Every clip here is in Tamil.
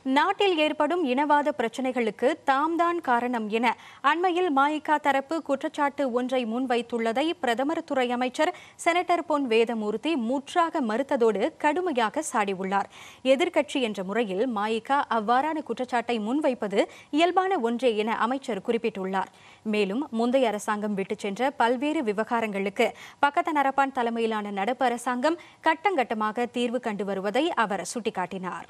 நாட்டில் ஏற்படும் இனவாத பிரச்சினைகளுக்கு தாம்தான் காரணம் என அண்மையில் மாயிகா தரப்பு குற்றச்சாட்டு ஒன்றை முன்வைத்துள்ளதை பிரதமர் துறை அமைச்சர் செனட்டர் பொன் வேதமூர்த்தி முற்றாக மறுத்ததோடு கடுமையாக சாடியுள்ளார் எதிர்க்கட்சி என்ற முறையில் மாயிகா அவ்வாறான குற்றச்சாட்டை முன்வைப்பது இயல்பான ஒன்றே என அமைச்சர் குறிப்பிட்டுள்ளார் மேலும் முந்தைய அரசாங்கம் விட்டுச் சென்ற பல்வேறு விவகாரங்களுக்கு பக்கத்த நரப்பான் தலைமையிலான நடப்பு அரசாங்கம் கட்டங்கட்டமாக தீர்வு கண்டு வருவதை அவர் சுட்டிக்காட்டினார்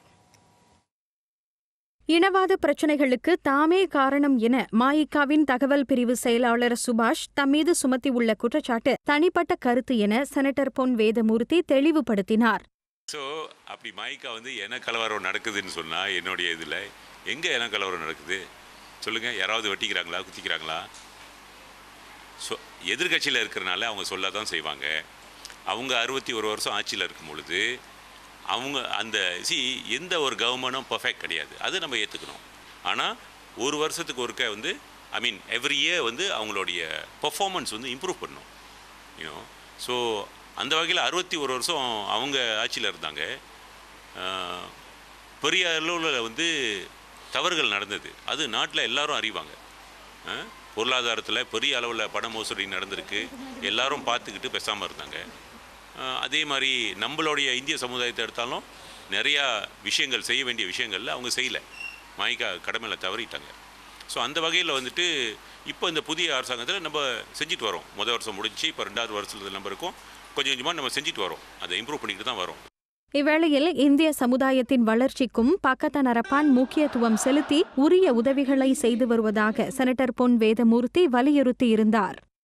இனவாத பிரச்சினைகளுக்கு தாமே காரணம் என மாயிகாவின் தகவல் பிரிவு செயலாளர் சுபாஷ் தம்மீது சுமத்தியுள்ள குற்றச்சாட்டு தனிப்பட்ட கருத்து என செனட்டர் பொன் வேதமூர்த்தி தெளிவுபடுத்தினார் ஸோ அப்படி மாய்க்கா வந்து என கலவரம் நடக்குதுன்னு சொன்னால் என்னுடைய இதில் எங்கே இன கலவரம் நடக்குது சொல்லுங்கள் யாராவது வெட்டிக்கிறாங்களா குத்திக்கிறாங்களா ஸோ எதிர்கட்சியில் இருக்கிறனால அவங்க சொல்ல தான் செய்வாங்க அவங்க அறுபத்தி ஒரு வருஷம் ஆட்சியில் இருக்கும் பொழுது அவங்க அந்த சி எந்த ஒரு கவர்மெண்ட்டும் பர்ஃபெக்ட் கிடையாது அது நம்ம ஏற்றுக்கணும் ஆனால் ஒரு வருஷத்துக்கு ஒருக்க வந்து ஐ மீன் எவ்ரி இயர் வந்து அவங்களுடைய பர்ஃபார்மன்ஸ் வந்து இம்ப்ரூவ் பண்ணணும் யூனோ ஸோ அந்த வகையில் அறுபத்தி ஒரு வருஷம் அவங்க ஆட்சியில் இருந்தாங்க ஆஹ், பெரிய அளவில் வந்து தவறுகள் நடந்தது அது நாட்டில் எல்லாரும் அறிவாங்க ஆஹ், பொருளாதாரத்தில் பெரிய அளவில் பண மோசடி நடந்திருக்கு எல்லாரும் பார்த்துக்கிட்டு பேசாமல் இருந்தாங்க ஆஹ், அதே மாதிரி நம்மளுடைய இந்திய சமுதாயத்தை எடுத்தாலும் நிறையா விஷயங்கள் செய்ய வேண்டிய விஷயங்கள்ல அவங்க செய்யலை மாய்க்கா கடமையில் தவறிட்டாங்க ஸோ அந்த வகையில் வந்துட்டு இப்போ இந்த புதிய அரசாங்கத்தில் நம்ம செஞ்சுட்டு வரோம் முதல் வருஷம் முடிஞ்சு இப்போ ரெண்டாவது வருஷத்தில் நம்ம இருக்கோம் கொஞ்சம் கொஞ்சமாக நம்ம செஞ்சுட்டு வரோம் அதை இம்ப்ரூவ் பண்ணிக்கிட்டு தான் வரோம் இவ்வேளையில் இந்திய சமுதாயத்தின் வளர்ச்சிக்கும் பக்கத்த நரப்பான் முக்கியத்துவம் செலுத்தி உரிய உதவிகளை செய்து வருவதாக செனட்டர் பொன் வேதமூர்த்தி வலியுறுத்தியிருந்தார்